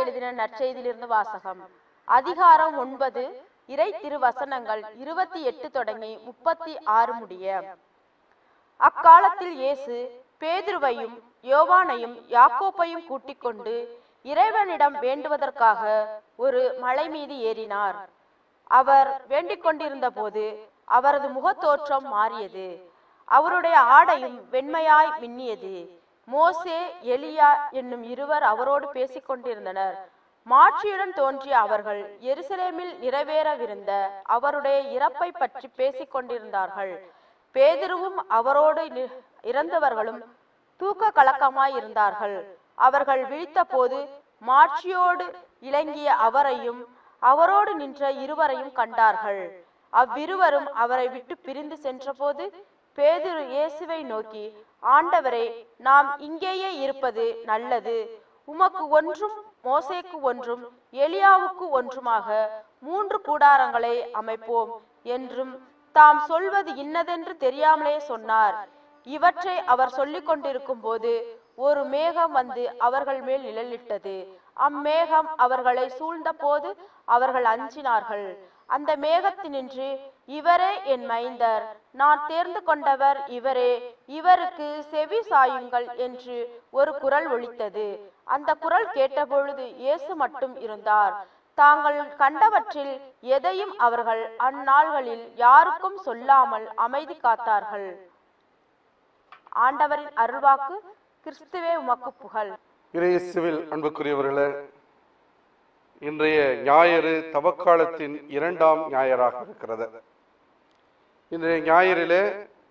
எழுதின நற்செய்தியிலிருந்து வாசகம் அதிகாரம் ஒன்பது இறை திருவசனங்கள் இருபத்தி எட்டு தொடங்கி முப்பத்தி ஆறு முடிய அக்காலத்தில் இயேசு பேதுருவையும் யோவானையும் யாக்கோப்பையும் கூட்டிக் கொண்டு இறைவனிடம் வேண்டுவதற்காக ஒரு மலை மீது ஏறினார் அவர் வேண்டிக் கொண்டிருந்த போது அவரது முகத்தோற்றம் மாறியது அவருடைய ஆடையும் வெண்மையாய் மின்னியது மோசே எலியா என்னும் இருவர் அவரோடு பேசிக் கொண்டிருந்தனர் மாட்சியுடன் தோன்றிய அவர்கள் எருசலேமில் நிறைவேறவிருந்த அவருடைய இறப்பை பற்றி பேசிக் கொண்டிருந்தார்கள் பேதுருவும் அவரோடு நி- இறந்தவர்களும் தூக்க கலக்கமாய் இருந்தார்கள் அவர்கள் விழித்தபோது மாட்சியோடு இலங்கிய அவரையும் அவரோடு நின்ற இருவரையும் கண்டார்கள் அவ்விருவரும் அவரை விட்டு பிரிந்து சென்றபோது பேதுரு இயேசுவை நோக்கி ஆண்டவரே நாம் இங்கேயே இருப்பது நல்லது உமக்கு ஒன்றும் மோசேக்கு ஒன்றும் எலியாவுக்கு ஒன்றுமாக மூன்று கூடாரங்களை அமைப்போம் என்றும் தாம் சொல்வது இன்னதென்று தெரியாமலே சொன்னார் இவற்றை அவர் சொல்லிக் கொண்டிருக்கும் போது ஒரு மேகம் வந்து அவர்கள் மேல் நிழலிட்டது அம்மேகம் அவர்களை சூழ்ந்த போது அவர்கள் அஞ்சினார்கள் அந்த மேகத்தினின்று இவரே என் மைந்தர் நான் தேர்ந்து கொண்டவர் இவரே இவருக்கு செவி சாயுங்கள் என்று ஒரு குரல் ஒலித்தது அந்த குரல் கேட்டபொழுது இயேசு மட்டும் இருந்தார் தாங்கள் கண்டவற்றில் எதையும் அவர்கள் அந்நாள்களில் யாருக்கும் சொல்லாமல் அமைதி காத்தார்கள் ஆண்டவரின் அருள்வாக்கு கிறிஸ்துவே உமக்கு புகழ் இறையேசுவில் அன்புக்குரியவர்களே இன்றைய ஞாயிறு தவக்காலத்தின் இரண்டாம் ஞாயிறாக இருக்கிறது இன்றைய ஞாயிறிலே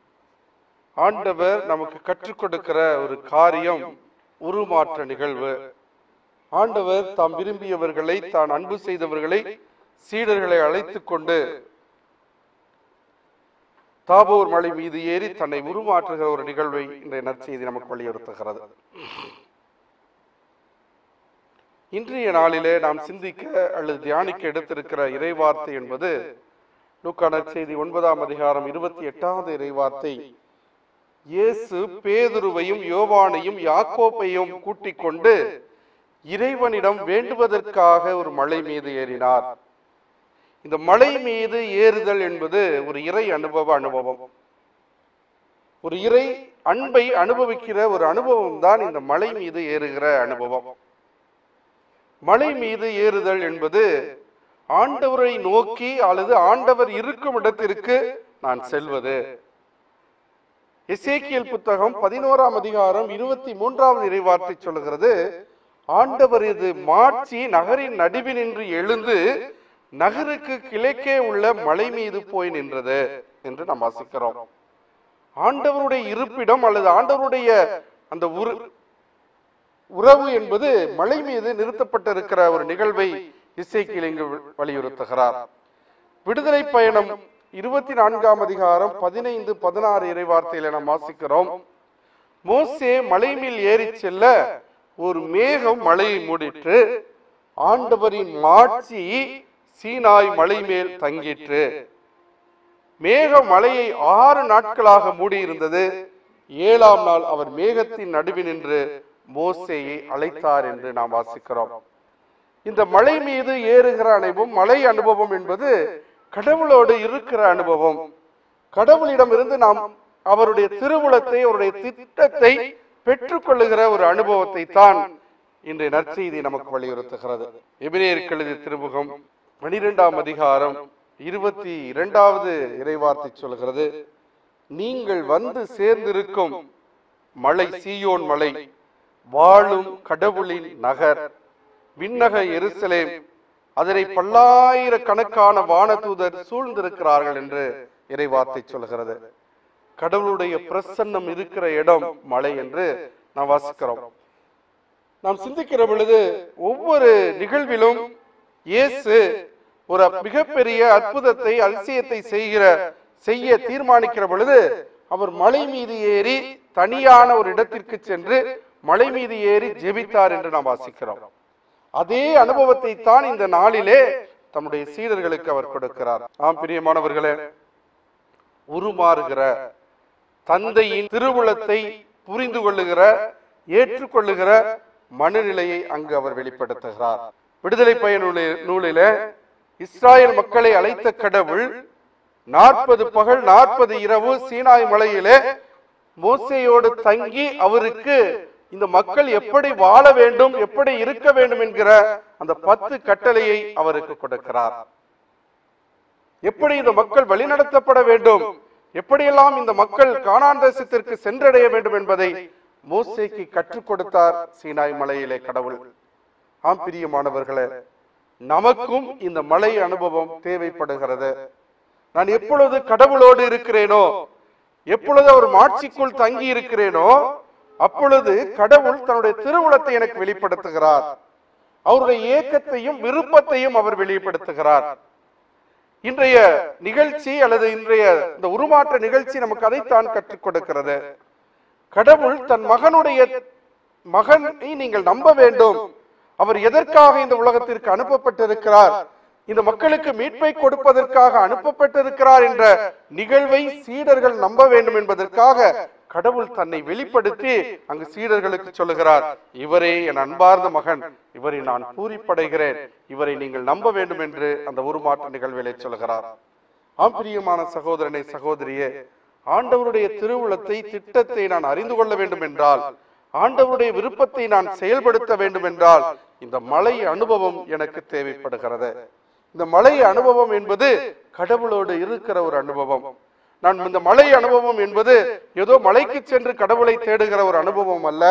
ஆண்டவர் நமக்கு கற்றுக் கொடுக்கிற ஒரு காரியம் உருமாற்ற நிகழ்வு ஆண்டவர் தாம் விரும்பியவர்களை தான் அன்பு செய்தவர்களை சீடர்களை அழைத்துக் கொண்டு தாபோர் மலை மீது ஏறி தன்னை உருமாற்றுகிற ஒரு நிகழ்வை இன்றைய நற்செய்தி நமக்கு வலியுறுத்துகிறது இன்றைய நாளிலே நாம் சிந்திக்க அல்லது தியானிக்க எடுத்திருக்கிற இறைவார்த்தை என்பது லூக்கா நற்செய்தி ஒன்பதாம் அதிகாரம் இருபத்தி எட்டாவது இறைவார்த்தை இயேசு பேதுருவையும் யோவானையும் யாக்கோப்பையும் கூட்டிக் கொண்டு இறைவனிடம் வேண்டுவதற்காக ஒரு மலை மீது ஏறினார் இந்த மலை மீது ஏறுதல் என்பது ஒரு இறை அனுபவ அனுபவம் ஒரு இறை அன்பை அனுபவிக்கிற ஒரு அனுபவம் தான் இந்த மலை மீது ஏறுகிற அனுபவம் மலை மீது ஏறுதல் என்பது ஆண்டவரை நோக்கி அல்லது ஆண்டவர் இருக்கும் இடத்திற்கு நான் செல்வது எசேக்கியல் புத்தகம் பதினோராம் அதிகாரம் இருபத்தி மூன்றாவது இறைவார்த்தை சொல்லுகிறது ஆண்டவர் இது மாட்சி நகரின் நடுவினின்று எழுந்து நகருக்கு கிழக்கே உள்ள மலை மீது போய் நின்றது என்று நாம் வாசிக்கிறோம் ஆண்டவருடைய இருப்பிடம் அல்லது ஆண்டவருடைய அந்த உரு உறவு என்பது மலை மீது நிறுத்தப்பட்டிருக்கிற ஒரு நிகழ்வை இசைக்கில் இங்கு வலியுறுத்துகிறார் விடுதலை பயணம் இருபத்தி நான்காம் அதிகாரம் பதினைந்து பதினாறு இறைவார்த்தையில நாம் வாசிக்கிறோம் மோசே மலை மேல் ஏறி செல்ல ஒரு மேகம் மலையை மூடிற்று ஆண்டவரின் மாட்சி சீனாய் மலை மேல் தங்கிற்று மேகம் மலையை ஆறு நாட்களாக மூடியிருந்தது ஏழாம் நாள் அவர் மேகத்தின் நடுவில் நின்று மோசேயை அழைத்தார் என்று நாம் வாசிக்கிறோம் இந்த மலை மீது ஏறுகிற அனுபவம் மலை அனுபவம் என்பது கடவுளோடு இருக்கிற அனுபவம் கடவுளிடமிருந்து நாம் அவருடைய திருவுளத்தை அவருடைய திட்டத்தை பெற்றுக்கொள்ளுகிற ஒரு அனுபவத்தை தான் இன்றைய நற்செய்தி நமக்கு வலியுறுத்துகிறது எபிரேயருக்கு எழுதிய திருமுகம் பனிரெண்டாம் அதிகாரம் இருபத்தி இரண்டாவது இறைவார்த்தை சொல்கிறது நீங்கள் வந்து சேர்ந்திருக்கும் மலை சீயோன் மலை வாழும் கடவுளின் நகர் விண்ணக எருசலேம் அதனை பல்லாயிரக்கணக்கான வானதூதர் சூழ்ந்திருக்கிறார்கள் என்று இறைவார்த்தை சொல்கிறது கடவுளுடைய பிரசன்னம் இருக்கிற இடம் மலை என்று நாம் வாசிக்கிறோம் நாம் சிந்திக்கிற பொழுது ஒவ்வொரு நிகழ்விலும் இயேசு ஒரு மிகப்பெரிய அற்புதத்தை அதிசயத்தை செய்கிற செய்ய தீர்மானிக்கிற பொழுது அவர் மலை மீது ஏறி தனியான ஒரு இடத்திற்கு சென்று மலை மீது ஏறி ஜெபித்தார் என்று நாம் வாசிக்கிறோம் அதே அனுபவத்தை தான் இந்த நாளிலே தம்முடைய சீடர்களுக்கு அவர் கொடுக்கிறார் ஆம் பிரியமானவர்களே உருமாறுகிற தந்தையின் திருவுளத்தை புரிந்து கொள்ளுகிற ஏற்றுக்கொள்ளுகிற மனநிலையை அங்கு அவர் வெளிப்படுத்துகிறார் விடுதலை பயன் நூலில இஸ்ராயல் மக்களை அழைத்த கடவுள் நாற்பது பகல் நாற்பது இரவு சீனாய் மலையிலே மோசையோடு தங்கி அவருக்கு இந்த மக்கள் எப்படி வாழ வேண்டும் எப்படி இருக்க வேண்டும் என்கிற அந்த பத்து கட்டளையை அவருக்கு கொடுக்கிறார் எப்படி இந்த மக்கள் வழிநடத்தப்பட வேண்டும் எப்படியெல்லாம் இந்த மக்கள் கானான் தேசத்திற்கு சென்றடைய வேண்டும் என்பதை மோசேக்கு கற்றுக் கொடுத்தார் சீனாய் மலையிலே கடவுள் ஆம் பிரியமானவர்களே நமக்கும் இந்த மலை அனுபவம் தேவைப்படுகிறது நான் எப்பொழுது கடவுளோடு இருக்கிறேனோ எப்பொழுது அவர் மாட்சிக்குள் தங்கி இருக்கிறேனோ அப்பொழுது கடவுள் தன்னுடைய திருவுளத்தை எனக்கு வெளிப்படுத்துகிறார் அவருடைய ஏக்கத்தையும் விருப்பத்தையும் அவர் வெளிப்படுத்துகிறார் இன்றைய நிகழ்ச்சி அல்லது இன்றைய இந்த உருமாற்ற நிகழ்ச்சி நமக்கு அதைத்தான் கற்றுக் கொடுக்கிறது கடவுள் தன் மகனுடைய மகனை நீங்கள் நம்ப வேண்டும் அவர் எதற்காக இந்த உலகத்திற்கு அனுப்பப்பட்டிருக்கிறார் இந்த மக்களுக்கு மீட்பை கொடுப்பதற்காக அனுப்பப்பட்டிருக்கிறார் என்ற நிகழ்வை சீடர்கள் நம்ப வேண்டும் என்பதற்காக கடவுள் தன்னை வெளிப்படுத்தி அங்கு சீடர்களுக்கு சொல்லுகிறார் இவரே என் அன்பார்ந்த மகன் இவரை நான் பூரிப்படைகிறேன் இவரை நீங்கள் நம்ப வேண்டும் என்று அந்த உருமாற்ற நிகழ்விலே சொல்கிறார் ஆம் பிரியமான சகோதரனை சகோதரியே ஆண்டவருடைய திருவுளத்தை திட்டத்தை நான் அறிந்து கொள்ள வேண்டும் என்றால் ஆண்டவருடைய விருப்பத்தை நான் செயல்படுத்த வேண்டும் என்றால் இந்த மலை அனுபவம் எனக்கு தேவைப்படுகிறது இந்த மலை அனுபவம் என்பது கடவுளோடு இருக்கிற ஒரு அனுபவம் நான் இந்த மலை அனுபவம் என்பது ஏதோ மலைக்கு சென்று கடவுளை தேடுகிற ஒரு அனுபவம் அல்ல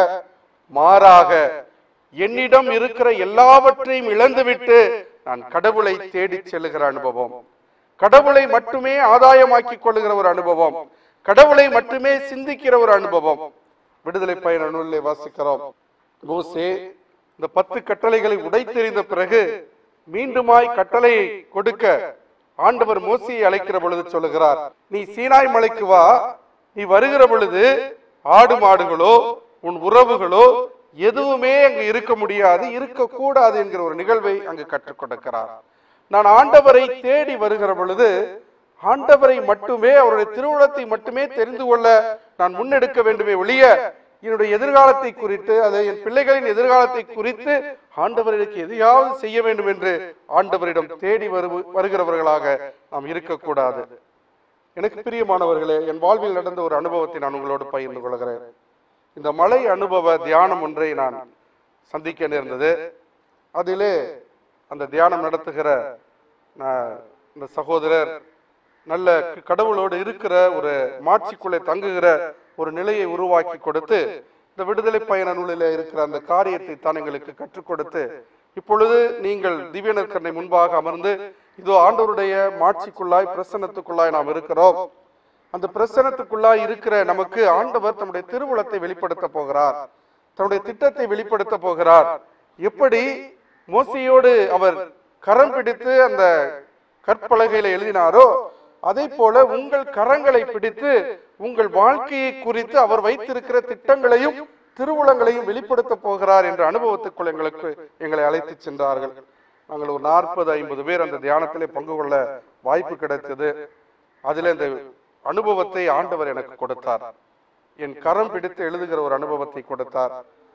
மாறாக என்னிடம் இருக்கிற எல்லாவற்றையும் இழந்துவிட்டு நான் கடவுளை தேடிச் செல்லுகிற அனுபவம் கடவுளை மட்டுமே ஆதாயமாக்கிக் கொள்ளுகிற ஒரு அனுபவம் கடவுளை மட்டுமே சிந்திக்கிற ஒரு அனுபவம் விடுதலை பயண நூலிலே வாசிக்கிறோம் மோசே இந்த பத்து கட்டளைகளை உடைத்தெறிந்த பிறகு மீண்டுமாய் கட்டளையை கொடுக்க ஆண்டவர் மோசையை அழைக்கிற பொழுது சொல்லுகிறார் நீ சீனாய் மலைக்கு வா நீ வருகிற பொழுது ஆடு மாடுகளோ உன் உறவுகளோ எதுவுமே அங்கு இருக்க முடியாது இருக்கக்கூடாது என்கிற ஒரு நிகழ்வை அங்கு கற்றுக் கொடுக்கிறார் நான் ஆண்டவரை தேடி வருகிற பொழுது ஆண்டவரை மட்டுமே அவருடைய திருவுளத்தை மட்டுமே தெரிந்து கொள்ள நான் முன்னெடுக்க வேண்டுமே ஒழிய என்னுடைய எதிர்காலத்தை குறித்து அதை என் பிள்ளைகளின் எதிர்காலத்தை குறித்து ஆண்டவருக்கு எதையாவது செய்ய வேண்டும் என்று ஆண்டவரிடம் தேடி வரு வருகிறவர்களாக நாம் இருக்கக்கூடாது எனக்கு பிரியமானவர்களே என் வாழ்வில் நடந்த ஒரு அனுபவத்தை நான் உங்களோடு பகிர்ந்து கொள்கிறேன் இந்த மலை அனுபவ தியானம் ஒன்றை நான் சந்திக்க நேர்ந்தது அதிலே அந்த தியானம் நடத்துகிற நான் இந்த சகோதரர் நல்ல க- கடவுளோடு இருக்கிற ஒரு மாட்சிக்குள்ளே தங்குகிற ஒரு நிலையை உருவாக்கி கொடுத்து இந்த விடுதலை பயண நூலில் இருக்கிற அந்த காரியத்தை தான் எங்களுக்கு கற்றுக் கொடுத்து இப்பொழுது நீங்கள் திவ்ய நற்கரணை முன்பாக அமர்ந்து இதோ ஆண்டவருடைய மாட்சிக்குள்ளாய் பிரசன்னத்துக்குள்ளாய் நாம் இருக்கிறோம் அந்த பிரசனத்துக்குள்ளாய் இருக்கிற நமக்கு ஆண்டவர் தம்முடைய திருவுளத்தை வெளிப்படுத்த போகிறார் தன்னுடைய திட்டத்தை வெளிப்படுத்த போகிறார் எப்படி மோசையோடு அவர் கரம் பிடித்து அந்த கற்பலகையில எழுதினாரோ அதே போல உங்கள் கரங்களை பிடித்து உங்கள் வாழ்க்கையை குறித்து அவர் வைத்திருக்கிற திட்டங்களையும் திருவுளங்களையும் வெளிப்படுத்த போகிறார் என்ற அனுபவத்துக்குள் எங்களுக்கு எங்களை அழைத்து சென்றார்கள் நாங்கள் ஒரு நாற்பது ஐம்பது பேர் அந்த தியானத்திலே பங்கு கொள்ள வாய்ப்பு கிடைத்தது அதில் இந்த அனுபவத்தை ஆண்டவர் எனக்கு கொடுத்தார் என் கரம் பிடித்து எழுதுகிற ஒரு அனுபவத்தை கொடுத்தார்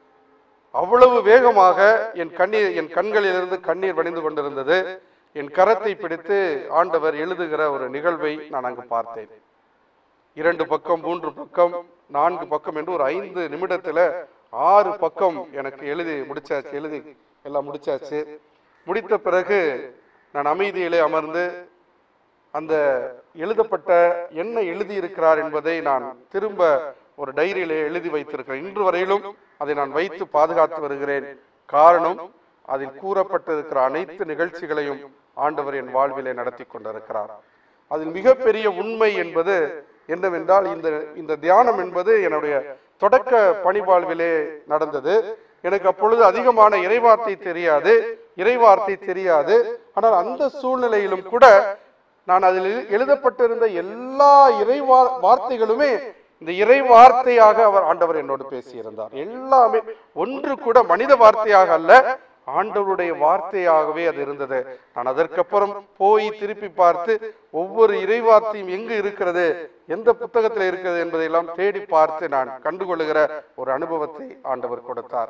அவ்வளவு வேகமாக என் கண்ணீர் என் கண்களிலிருந்து கண்ணீர் வடிந்து கொண்டிருந்தது என் கரத்தை பிடித்து ஆண்டவர் எழுதுகிற ஒரு நிகழ்வை நான் அங்கு பார்த்தேன் இரண்டு பக்கம் மூன்று பக்கம் நான்கு பக்கம் என்று ஒரு ஐந்து நிமிடத்துல ஆறு பக்கம் எனக்கு எழுதி முடிச்சாச்சு எழுதி எல்லாம் முடிச்சாச்சு முடித்த பிறகு நான் அமைதியிலே அமர்ந்து அந்த எழுதப்பட்ட என்ன எழுதியிருக்கிறார் என்பதை நான் திரும்ப ஒரு டைரியிலே எழுதி வைத்திருக்கிறேன் இன்று வரையிலும் அதை நான் வைத்து பாதுகாத்து வருகிறேன் காரணம் அதில் கூறப்பட்டிருக்கிற அனைத்து நிகழ்ச்சிகளையும் ஆண்டவர் என் வாழ்விலே நடத்தி கொண்டிருக்கிறார் அதில் மிகப்பெரிய உண்மை என்பது என்னவென்றால் இந்த இந்த தியானம் என்பது என்னுடைய தொடக்க பணிவாழ்விலே நடந்தது எனக்கு அப்பொழுது அதிகமான இறைவார்த்தை தெரியாது இறைவார்த்தை தெரியாது ஆனால் அந்த சூழ்நிலையிலும் கூட நான் அதில் எழுதப்பட்டிருந்த எல்லா இறை வா- வார்த்தைகளுமே இந்த இறை வார்த்தையாக அவர் ஆண்டவர் என்னோடு பேசியிருந்தார் எல்லாமே ஒன்று கூட மனித வார்த்தையாக அல்ல ஆண்டவருடைய வார்த்தையாகவே அது இருந்தது நான் அதற்கப்புறம் போய் திருப்பி பார்த்து ஒவ்வொரு இறை வார்த்தையும் எங்கு இருக்கிறது எந்த புத்தகத்தில் இருக்கிறது என்பதையெல்லாம் தேடி பார்த்து நான் கண்டுகொள்ளுகிற ஒரு அனுபவத்தை ஆண்டவர் கொடுத்தார்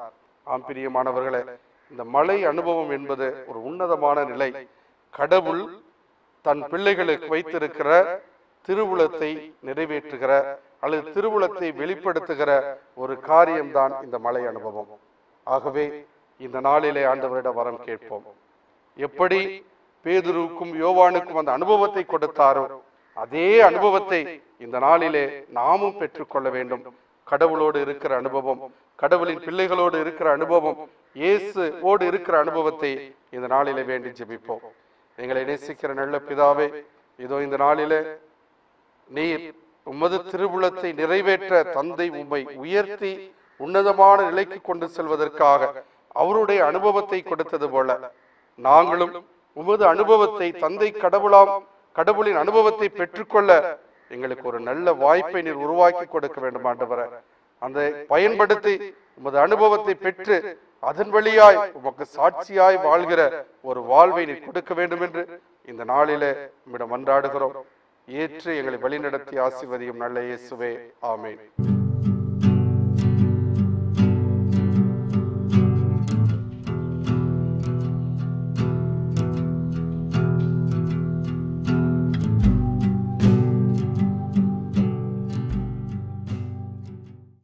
ஆம் பிரியமானவர்களே இந்த மலை அனுபவம் என்பது ஒரு உன்னதமான நிலை கடவுள் தன் பிள்ளைகளுக்கு வைத்திருக்கிற திருவுளத்தை நிறைவேற்றுகிற அல்லது திருவுளத்தை வெளிப்படுத்துகிற ஒரு காரியம்தான் இந்த மலை அனுபவம் ஆகவே இந்த நாளிலே ஆண்டவரிடம் வரம் கேட்போம் எப்படி பேதுருவுக்கும் யோவானுக்கும் அந்த அனுபவத்தை கொடுத்தாரோ அதே அனுபவத்தை இந்த நாளிலே நாமும் பெற்றுக்கொள்ள வேண்டும் கடவுளோடு இருக்கிற அனுபவம் கடவுளின் பிள்ளைகளோடு இருக்கிற அனுபவம் இயேசு ஓடு இருக்கிற அனுபவத்தை இந்த நாளிலே வேண்டி ஜெபிப்போம் எங்களை நேசிக்கிற நல்ல பிதாவே இதோ இந்த நாளிலே நீர் உமது திருவுளத்தை நிறைவேற்ற தந்தை உம்மை உயர்த்தி உன்னதமான நிலைக்கு கொண்டு செல்வதற்காக அவருடைய அனுபவத்தை கொடுத்தது போல நாங்களும் உமது அனுபவத்தை தந்தை கடவுளாம் கடவுளின் அனுபவத்தை பெற்றுக்கொள்ள எங்களுக்கு ஒரு நல்ல வாய்ப்பை நீர் உருவாக்கி கொடுக்க வேண்டும் ஆண்டவரே அந்த பயன்படுத்தி உமது அனுபவத்தை பெற்று அதன் வழியாய் உமக்கு சாட்சியாய் வாழ்கிற ஒரு வாழ்வை நீர் கொடுக்க வேண்டும் என்று இந்த நாளிலே உம்மிடம் மன்றாடுகிறோம் ஏற்று எங்களை வழிநடத்தி ஆசிர்வதியும் நல்ல இயேசுவே ஆமென்